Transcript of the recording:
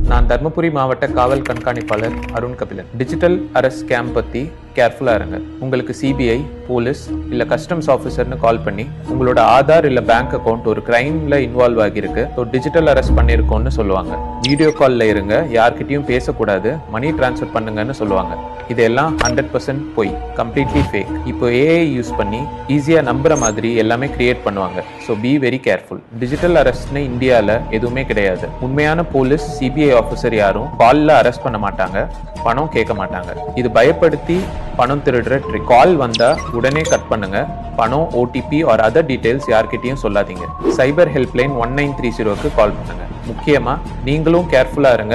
நான் தர்மபுரி மாவட்ட காவல் கண்காணிப்பாளர் Arun Kabilan digital arrest scam பத்தி கேர்ஃபுல்லா இருங்க உங்களுக்கு சிபிஐ போலீஸ் இல்ல கஸ்டம்ஸ் ஆஃபீஸர்னு கால் பண்ணி உங்களோட ஆதார் இல்ல பேங்க் அக்கவுண்ட் ஒரு கிரைம்ல இன்வால்வ் ஆகியிருக்கு ஸோ டிஜிட்டல் அரெஸ்ட் பண்ணியிருக்கோம்னு சொல்லுவாங்க வீடியோ கால்ல இருங்க யார்கிட்டயும் பேசக்கூடாது மணி டிரான்ஸ்ஃபர் பண்ணுங்கன்னு சொல்லுவாங்க இதெல்லாம் ஹண்ட்ரட் பர்சன்ட் பொய் கம்ப்ளீட்லி ஃபேக் இப்போ ஏஐ யூஸ் பண்ணி ஈஸியா நம்புற மாதிரி எல்லாமே கிரியேட் பண்ணுவாங்க ஸோ பி வெரி கேர்ஃபுல் டிஜிட்டல் அரெஸ்ட்னு இந்தியாவில் எதுவுமே கிடையாது உண்மையான போலீஸ் சிபிஐ ஆஃபீஸர் யாரும் காலில் அரெஸ்ட் பண்ண மாட்டாங்க பணம் கேட்க மாட்டாங்க இது பயப்படுத்தி பணம் திருடுற ட்ரிக் கால் வந்தா உடனே கட் பண்ணுங்க பணம் ஓடிபி ஆர் அதர் டீடைல்ஸ் யார்கிட்டயும் சொல்லாதீங்க cyber helpline one nine three ஜீரோக்கு கால் பண்ணுங்க முக்கியமா நீங்களும் கேர்ஃபுல்லா இருங்க